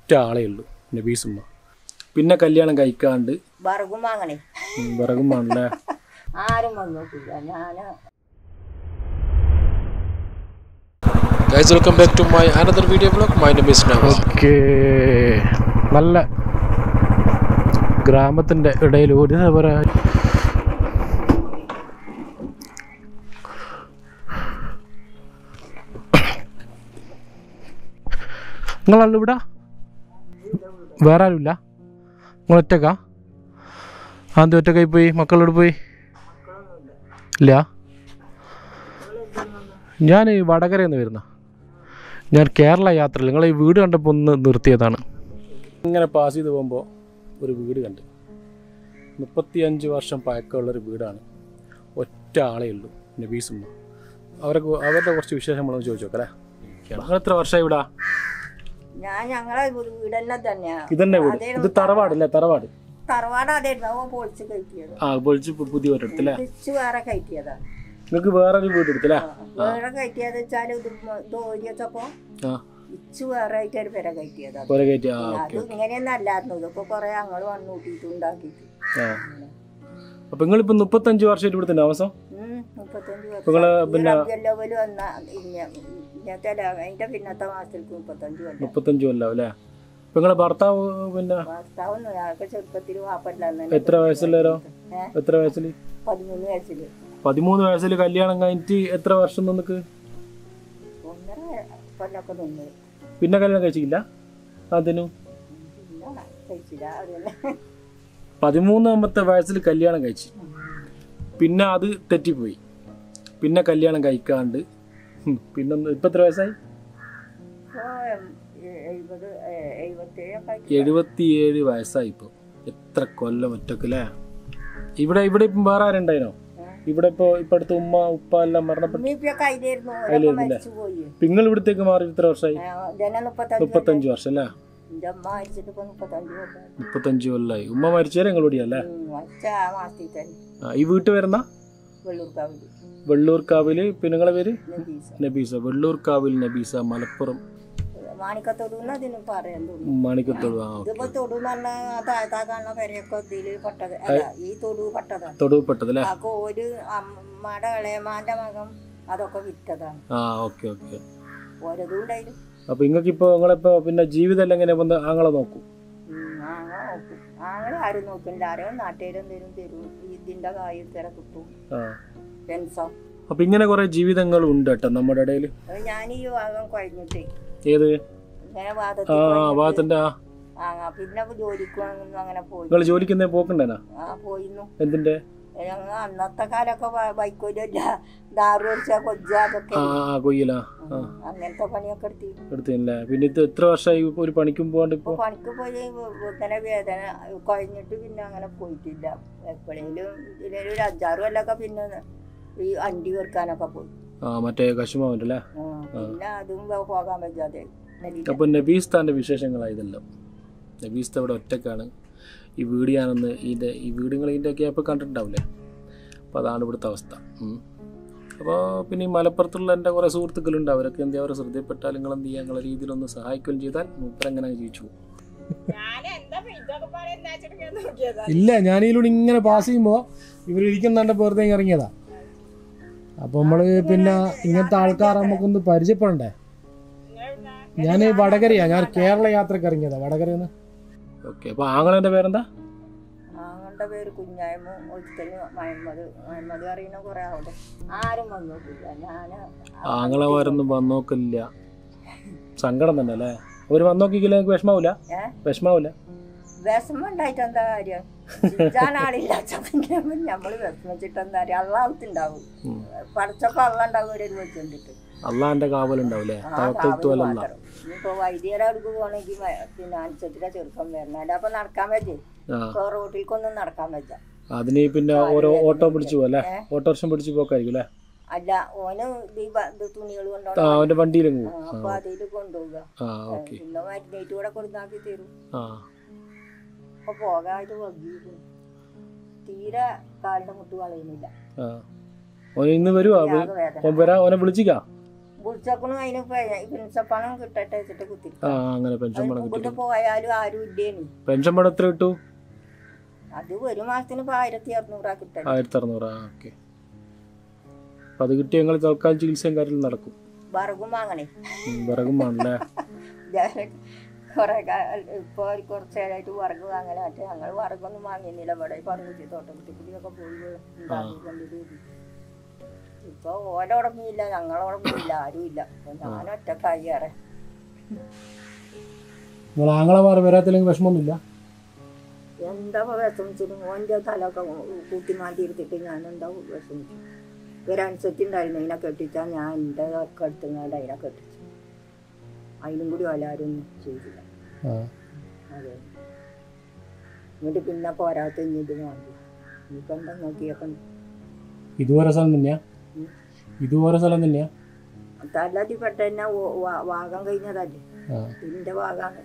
ഒറ്റ ആളേ ഉള്ളൂ നബീസുമ്മ പിന്നെ കല്യാണം കഴിക്കാണ്ട് വറകും വാങ്ങണേ ഉം, വിറകും വേണല്ലേ ആരും വന്നു നോക്കില്ല ഞാൻ Guys, welcome back to my another video vlog. My name is Nawaz. Okay നല്ല ഗ്രാമത്തിൻ്റെ ഇടയിൽ ഒരു എന്താ പറയാ നിങ്ങളല്ല ഇവിടെ വേറെ ആരുമില്ല നിങ്ങൾ ഒറ്റക്കാ ആദ്യം ഒറ്റക്കായി പോയി മക്കളോട് പോയി ഇല്ല ഞാൻ ഈ വടകരയിൽ നിന്ന് വരുന്ന ഞാൻ കേരള യാത്രയിൽ നിങ്ങൾ ഈ വീട് കണ്ടപ്പോൾ ഒന്ന് നിർത്തിയതാണ് ഇങ്ങനെ പാസ് ചെയ്ത് പോകുമ്പോൾ ഒരു വീട് കണ്ട് മുപ്പത്തിയഞ്ച് വർഷം പഴക്കമുള്ളൊരു വീടാണ് ഒറ്റ ആളേ ഉള്ളൂ നബീസുമ്മ അവരെ കു- അവരുടെ കുറച്ച് വിശേഷം നമ്മളൊന്ന് ചോദിച്ചു നോക്കാം അല്ലേ നിങ്ങൾ എത്ര വർഷമായി ഇവിടെ ഞാൻ ഞങ്ങളെ വീട് തന്നെ തന്നെയാ ഇതന്നെ വീട് ഇത് തറവാടല്ലേ തറവാട് തറവാട് അതായിരുന്നു ഓ പൊളിച്ച് കയറ്റിയത് ആ പൊളിച്ച് പു- പുതിയ ഒരിടത്തല്ലേ തിരിച്ച് വേറെ കയറ്റിയതാ നിങ്ങൾക്ക് വേറൊരു വീട് എടുത്തല്ലേ വേറെ കയറ്റിയത് വെച്ചാൽ ഇത് ഇത് ഓരിയച്ചപ്പോ ആ ഇച്ച് വേറെ ആയിട്ട് ഒരു പെര കയറ്റിയതാ കുറെ കയറ്റി ആ അത് ഇങ്ങനെയൊന്നും അല്ലായിരുന്നു ഇതിപ്പോ കൊറേ ഞങ്ങൾ വന്നു കൂട്ടിയിട്ട് ഉണ്ടാക്കിയിട്ട് ആ അപ്പം നിങ്ങളിപ്പോൾ മുപ്പത്തഞ്ച് വർഷമായിട്ട് ഇവിടെ തന്നെ താമസം ഉം, മുപ്പത്തഞ്ച് നിങ്ങള് പിന്നെ- ലെവല് വന്ന ഇന്ന- ഇന്നത്തെ ല- അതിന്റെ പിന്നത്തെ മാസത്തിലേക്ക് മുപ്പത്തഞ്ച് കൊല്ലം മുപ്പത്തഞ്ച് കൊല്ലം അല്ലേ അപ്പം നിങ്ങളെ ഭർത്താവ് പിന്നെ ഭർത്താവൊന്നും ഞങ്ങൾക്ക് ചെറുപ്പത്തിൽ വാപ്പല്ലാന്ന് എത്ര വയസ്സുള്ളവരോ ഏ? എത്ര വയസ്സിൽ പതിമൂന്ന് വയസ്സില് പതിമൂന്ന് വയസ്സിൽ കല്യാണം കഴിഞ്ഞിട്ട് എത്ര വർഷം നിനക്ക് ഒന്നര കൊല്ലൊക്കെ നിന്ന് പിന്നെ കല്യാണം കഴിച്ചില്ല അതിനു പിന്നെ കഴിച്ചില്ല അതന്നെ പതിമൂന്നാമത്തെ വയസ്സിൽ കല്യാണം കഴിച്ചു പിന്നെ അത് തെറ്റിപ്പോയി പിന്നെ കല്യാണം കഴിക്കാണ്ട് ഉം, പിന്നെ ഒന്ന് ഇപ്പം എത്ര വയസ്സായി ഇപ്പൊ എം- എ- എഴുപത് എ- എഴുപത്തേഴൊക്കെ ആയിട്ട് എഴുപത്തിയേഴ് വയസ്സായി ഇപ്പോൾ എത്ര കൊല്ലം ഒറ്റക്കല്ലേ ഇവിടെ ഇവിടെ ഇപ്പം വേറെ ആരുണ്ടായിനോ ഇവിടെ ഇപ്പോൾ ഇപ്പം അടുത്ത് ഉമ്മ ഉപ്പ എല്ലാം മരണപ്പെട്ടു ഉമ്മീപ്പൊക്കെ അതിലായിരുന്നു ഓരൊക്കെ മരിച്ചു പോയി നിങ്ങൾ ഇവിടത്തേക്ക് മാറി ഇത്ര വർഷമായി ആ, ഇതന്നെ മുപ്പത്തഞ്ച് മുപ്പത്തഞ്ച് വർഷം അല്ലേ എന്റെ അമ്മ മരിച്ചിട്ട് ഇപ്പൊ മുപ്പത്തഞ്ച് കൊല്ലം മുപ്പത്തഞ്ച് കൊല്ലമായി ഉമ്മ മരിച്ചേരെ നിങ്ങൾ ഇവിടെയല്ലേ മരിച്ച ആ മാസത്തിൽ തന്നെ ആ, ഈ വീട്ടിൽ വരുന്ന വെള്ളൂർക്കാവില് വെള്ളൂർക്കാവില് പിന്നെ നിങ്ങളെ പേര് നബീസ നബീസ വെള്ളൂർക്കാവിൽ നബീസ മലപ്പുറം മാണിക്കത്തോടുന്ന് അതിന് പറയാൻ തോന്നുന്നു മാണിക്കത്തോട് ആ ഓക്കെ ഇതിപ്പോ തൊടു എന്ന് പറഞ്ഞാൽ താഴ്ത്താ കാണുന്ന പെരയൊക്കെ ഇതില് പെട്ടത് അല്ല ഈ തൊടു പെട്ടതാണ് തൊടുപ്പെട്ടതല്ലേ അപ്പൊ ഒരു അമ്മയുടെ ഇളയമാന്റെ മകൻ അതൊക്കെ വിറ്റതാണ് ആ ഓക്കെ ഓക്കെ ഓരോതും ഉണ്ടായിരുന്നു അപ്പൊ നിങ്ങൾക്കിപ്പോ നിങ്ങളിപ്പോ പിന്നെ ജീവിതം എല്ലാം എങ്ങനെ വന്ന് ആങ്ങളെ നോക്കും ആങ്ങളെ നോക്കും ആങ്ങളെ ആരും നോക്കില്ല ആരും നാട്ടുകാരും തരും തരും ഇതിന്റെ കായ് തര കിട്ടും ആ പെൻസം അപ്പൊ ഇങ്ങനെ കുറെ ജീവിതങ്ങൾ ഉണ്ട് കേട്ടോ നമ്മുടെ ഇടയിൽ അത് ഞാൻ ഈ ഭാഗം കഴിഞ്ഞിട്ടേ ഏത് ഇങ്ങനെ ആ വാദത്തിൽ ആ ഭാഗത്തിന്റെ ആ ആ പിന്നെ ജോലിക്ക് അങ്ങനെ പോയി നിങ്ങൾ ജോലിക്ക് എന്തേ പോക്കണ്ടേനാ ആ പോയിരുന്നു എന്തിന്റെ ഞങ്ങൾ അന്നത്തെ കാലൊക്കെ ബൈക്കോലില്ല ദാറു അടിച്ച കൊജ്ജ അതൊക്കെ ആ ആ കൊയ്യലാ ആ അങ്ങനത്തെ പണിയൊക്കെ എടുത്തി എടുത്തില്ലേ പിന്നെ ഇത് എത്ര വർഷമായി ഇപ്പൊ ഒരു പണിക്കും പോകാണ്ട് ഇപ്പൊ ഇപ്പൊ പണിക്ക് പോയി ഇങ്ങനെ വേദന കഴിഞ്ഞിട്ട് പിന്നെ അങ്ങനെ പോയിട്ടില്ല എപ്പോഴെങ്കിലും ഇതിലൊരു ഒരു അഞ്ചാറ് കൊല്ലൊക്കെ പിന്നെ ഈ അണ്ടി വെറുക്കാനൊക്കെ പോയി ആ മറ്റേ കശുമാവൻ്റെ അല്ലേ ആ, പിന്നെ അതും പോകാൻ പറ്റാതെ നെല്ലില്ല. അപ്പൊ നബീസ്താന്റെ വിശേഷങ്ങളാണ് ഇതെല്ലാം നബീസ്ത ഇവിടെ ഒറ്റക്കാണ് ഈ വീട് ഞാനൊന്ന് ഇതിൻ്റെ ഈ വീടുകൾ ഇതിൻ്റെ ഒക്കെ ഇപ്പോൾ കണ്ടിട്ടുണ്ടാവില്ലേ അപ്പോൾ അതാണ് ഇവിടുത്തെ അവസ്ഥ അപ്പോൾ പിന്നെ ഈ മലപ്പുറത്തുള്ള എൻ്റെ കുറേ സുഹൃത്തുക്കളുണ്ട് അവരൊക്കെ എന്ത് അവരെ ശ്രദ്ധയിൽപ്പെട്ടാൽ നിങ്ങൾ എന്ത് ചെയ്യുക നിങ്ങളെ രീതിയിലൊന്ന് സഹായിക്കുകയും ചെയ്താൽ മൂപ്പരങ്ങനെ അങ്ങ് ജീവിച്ചു പോകും ഇല്ല ഞാനിതിലൂടെ ഇങ്ങനെ പാസ് ചെയ്യുമ്പോൾ ഇവർ ഇരിക്കുന്നുണ്ട് വെറുതെ ഇങ്ങ് ഇറങ്ങിയതാ അപ്പോൾ നമ്മൾ പിന്നെ ഇങ്ങനത്തെ ആൾക്കാർ നമുക്കൊന്ന് പരിചയപ്പെടണ്ടേ ഞാൻ വടകരയാ ഞാൻ കേരള യാത്രക്ക് ഇറങ്ങിയതാ വടകരന്ന് ഓക്കെ അപ്പോൾ ആങ്ങളെൻ്റെ പേരെന്താ ആങ്ങളുടെ പേര് കുഞ്ഞായ്മ ഒരുത്തന് മഹമ്മദ് മഹമ്മദ് അറിയുന്ന കുറെ അവിടെ ആരും വന്നിട്ടില്ല ഞാന് ആങ്ങളമാരൊന്നും വന്നോക്കില്ല സങ്കടം തന്നെ അല്ലേ അവർ വന്നോക്കിക്കില്ല നിങ്ങൾക്ക് വിഷമാവില്ല ഏ വിഷമാവില്ല വിഷമം ഉണ്ടായിട്ട് എന്താ കാര്യം ചിന്താൻ ആളില്ലാത്ത പിന്നെ നമ്മള് വിഷമിച്ചിട്ട് എന്താ കാര്യം അള്ളാഹത്തുണ്ടാവും ഉം. പഠിച്ചപ്പോ അള്ള ഉണ്ടാവും ഒരു വെച്ചിട്ട് അള്ളാന്റെ കാവലുണ്ടാവില്ലേ ആ തവക്കൽത്തു കാവല് അല്ല മാത്രം ഇനിയിപ്പോ വൈദ്യരെ അടുക്ക് പോകണമെങ്കിൽ പിന്നെ അനുസരിച്ചിട്ട് ചെറുക്കം വരണം അല്ല അപ്പൊ നടക്കാൻ പറ്റേ ആ ഇപ്പൊ റോട്ടിലേക്കൊന്നും നടക്കാൻ പറ്റ അതിന് പിന്നെ ഓരോ ഓട്ടോ പിടിച്ചു പോകും അല്ലേ ഓട്ടോറിക്ഷം പിടിച്ച് പോക്കായിരിക്കും അല്ലേ അല്ല ഓന് ഇത് ഈ ബ- ഇത് തുണികൾ ആ കൊണ്ടോണം അവന്റെ വണ്ടിയിലും പോകും അപ്പൊ അതിൽ കൊണ്ടുപോവുക ആ ഓക്കെ പിന്നെ മരുന്നേറ്റ് കൂടെ കൊടുത്താക്കി തരും ആ അപ്പൊ പോകാതെ വന്നിരിക്കും തീരെ കാലിന്റെ മുട്ട് കളയുന്നില്ല ആ ഓൻ ഇന്ന് വരുവാ ആകെ വേദന ഓൻ വരാ ഓനെ വിളിച്ചിക്കാ വിളിച്ചോക്കണു അതിന് പ്രിൻസപ്പണം കിട്ടട്ടെ വെച്ചിട്ട് കുത്തി ആ അങ്ങനെ പെൻഷൻ പണം കിട്ടി ഇങ്ങോട്ട് പോയാലും ആരും ഇല്ലേനി പെൻഷൻ പണം എത്ര കിട്ടു അത് ഒരു മാസത്തിന് ഇപ്പൊ ആയിരത്തി അറുന്നൂറാ കിട്ടല് ആയിരത്തി അറുന്നൂറ് ആ ഓക്കെ അപ്പം അത് കിട്ടി ഞങ്ങൾ തൽക്കാലം ചികിത്സയും കാര്യങ്ങളും നടക്കും വറകും വാങ്ങണേ ഉം, വിറകും വേണല്ലേ ഞാൻ കുറെ ഇപ്പൊ ഒരു കുറച്ച് നേരമായിട്ട് വറക് വാങ്ങല മറ്റേ ഞങ്ങൾ വറകൊന്നും വാങ്ങിയില്ല ഇവിടെ പറമ്പുത്തി തോട്ടക്കുത്തിക്കുടിയൊക്കെ പോയി ഉണ്ടാക്കിക്കൊണ്ടിട്ട് ഇപ്പൊ ഓലോടൊന്നുമില്ല ഞങ്ങളോടൊന്നുമില്ല ആരും ഇല്ല അപ്പൊ ഞാൻ ഒറ്റക്കായി ഏറെ നിങ്ങൾ ആങ്ങളമാർ വരാത്തില്ലെങ്കിൽ വിഷമമൊന്നുമില്ല എന്താ വിഷമിച്ചിട്ട് ഓൻ്റെ തലൊക്കെ കൂട്ടി മാറ്റി എടുത്തിട്ട് ഞാൻ എന്താ വിഷമിച്ചു ഒരനുസരിച്ച് ഉണ്ടായിരുന്നു അതിനെ കെട്ടിച്ചാൽ ഞാൻ എൻ്റെ ഒക്കെ എടുത്തുങ്ങാണ്ട് അതിനെ കെട്ടിച്ചു അതിനും കൂടി എല്ലാവരും ഒന്നും ചെയ്തില്ല ആ അതെ എന്നിട്ട് പിന്നെ പോരാത്ത ഇഞ്ഞിട്ട് വാങ്ങി ഇനിയിപ്പോൾ എന്താ നോക്കിയൊക്കെ ഇതുപോലെ സ്ഥലം തന്നെയാ ഇതുപോലെ സ്ഥലം തന്നെയാ തല്ലാത്തിപ്പെട്ട തന്നെ വാഗം കഴിഞ്ഞതല്ലേ ആ ഇതിൻ്റെ ഭാഗമാണ്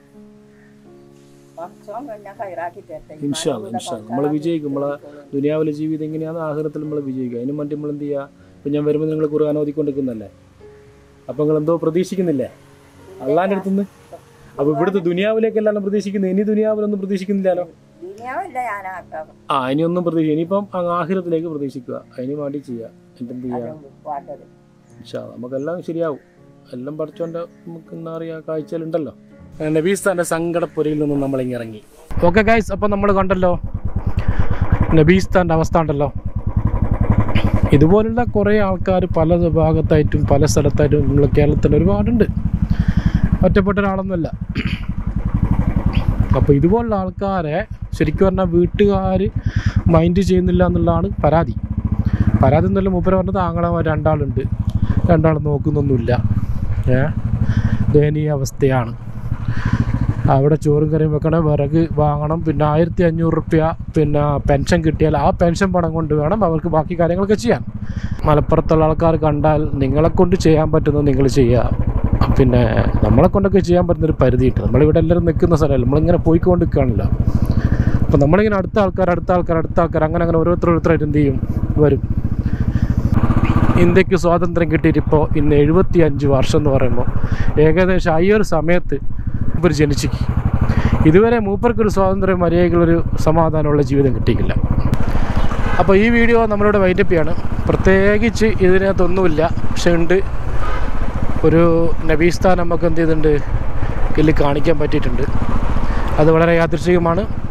വർഷം പിന്നെ കയറാക്കി തരട്ടെ ഇൻഷാല്ല ഇൻഷാല്ല നമ്മൾ വിജയിക്കും നമ്മളെ ദുനിയാവിലെ ജീവിതം എങ്ങനെയാണ് ആഹാരത്തിൽ നമ്മൾ വിജയിക്കുക അതിന് വേണ്ടി നമ്മൾ എന്ത് ചെയ്യുക ഇപ്പം ഞാൻ വരുമ്പോൾ നിങ്ങൾ ഖുർആൻ ഓതിക്കൊണ്ടിരിക്കുന്നല്ലേ അപ്പം നിങ്ങൾ എന്തോ പ്രതീക്ഷിക്കുന്നില്ലേ അള്ളാൻ്റെ അടുത്തുനിന്ന് അപ്പോൾ ഇവിടുത്തെ ദുനിയാവിലേക്കല്ലാണ്ട് പ്രതീക്ഷിക്കുന്നത് ഇനി ദുനിയാവിലൊന്നും പ്രതീക്ഷിക്കുന്നില്ലല്ലോ ദുനിയാവല്ല ഞാൻ ആക്കാം ആ ഇനിയൊന്നും പ്രതീക്ഷ ഇനിയിപ്പം അങ്ങ് ആഹിരത്തിലേക്ക് പ്രതീക്ഷിക്കുക അതിന് വേണ്ടി ചെയ്യുക എന്നിട്ട് എന്ത് ചെയ്യുക പാട്ടത് ഇൻഷാ അല്ലാ. നമുക്കെല്ലാം ശരിയാവും എല്ലാം പഠിച്ചോണ്ട് നമുക്ക് എന്താ പറയുക കാഴ്ചയിലുണ്ടല്ലോ നബീസ്ഥാൻ്റെ സങ്കടപ്പുരയിൽ നിന്നും നമ്മൾ ഇറങ്ങി ഓക്കെ ഗൈസ് അപ്പം നമ്മൾ കണ്ടല്ലോ നബീസ്ഥാൻ്റെ അവസ്ഥ ഉണ്ടല്ലോ ഇതുപോലുള്ള കുറേ ആൾക്കാർ പല ഭാഗത്തായിട്ടും പല സ്ഥലത്തായിട്ടും നമ്മളെ കേരളത്തിൽ ഒരുപാടുണ്ട് ഒറ്റപ്പെട്ട ഒരാളൊന്നുമല്ല അപ്പോൾ ഇതുപോലുള്ള ആൾക്കാരെ ശരിക്കും പറഞ്ഞാൽ വീട്ടുകാർ മൈൻഡ് ചെയ്യുന്നില്ല എന്നുള്ളതാണ് പരാതി പരാതി എന്നല്ല മൂപ്പര് പറഞ്ഞത് ആങ്ങളമാർ രണ്ടാളുണ്ട് രണ്ടാൾ നോക്കുന്നൊന്നുമില്ല ഏ ദയനീയ അവസ്ഥയാണ് അവിടെ ചോറും കറിയും വെക്കണം വിറക് വാങ്ങണം പിന്നെ ആയിരത്തി അഞ്ഞൂറ് റുപ്യ പിന്നെ പെൻഷൻ കിട്ടിയാൽ ആ പെൻഷൻ പണം കൊണ്ട് വേണം അവർക്ക് ബാക്കി കാര്യങ്ങളൊക്കെ ചെയ്യാൻ മലപ്പുറത്തുള്ള ആൾക്കാർ കണ്ടാൽ നിങ്ങളെ കൊണ്ട് ചെയ്യാൻ പറ്റുന്നത് നിങ്ങൾ ചെയ്യുക പിന്നെ നമ്മളെ കൊണ്ടൊക്കെ ചെയ്യാൻ പറ്റുന്നൊരു പരിധിയിട്ട് നമ്മളിവിടെ എല്ലാവരും നിൽക്കുന്ന സ്ഥലമല്ല നമ്മളിങ്ങനെ പോയിക്കൊണ്ട് നിൽക്കുകയാണല്ലോ അപ്പോൾ നമ്മളിങ്ങനെ അടുത്ത ആൾക്കാർ അടുത്ത ആൾക്കാർ അടുത്ത ആൾക്കാർ അങ്ങനെ അങ്ങനെ ഓരോരുത്തർ ഓരോരുത്തരായിട്ട് എന്ത് ചെയ്യും വരും ഇന്ത്യക്ക് സ്വാതന്ത്ര്യം കിട്ടിയിട്ട് ഇപ്പോൾ ഇന്ന് എഴുപത്തി അഞ്ച് വർഷം എന്ന് പറയുമ്പോൾ ഏകദേശം ഈ ഒരു സമയത്ത് മൂപ്പർ ജനിച്ചിക്ക് ഇതുവരെ മൂപ്പർക്കൊരു സ്വാതന്ത്ര്യം മര്യാദകളൊരു സമാധാനമുള്ള ജീവിതം കിട്ടിയില്ല അപ്പോൾ ഈ വീഡിയോ നമ്മളിവിടെ വൈൻഡപ്പ് ചെയ്യാണ് പ്രത്യേകിച്ച് ഇതിനകത്തൊന്നുമില്ല പക്ഷെ ഉണ്ട് ഒരു നബീസ്ഥാൻ നമുക്ക് എന്ത് ചെയ്തിട്ടുണ്ട് ഇതിൽ കാണിക്കാൻ പറ്റിയിട്ടുണ്ട് അത് വളരെ യാദൃശ്ചികമാണ്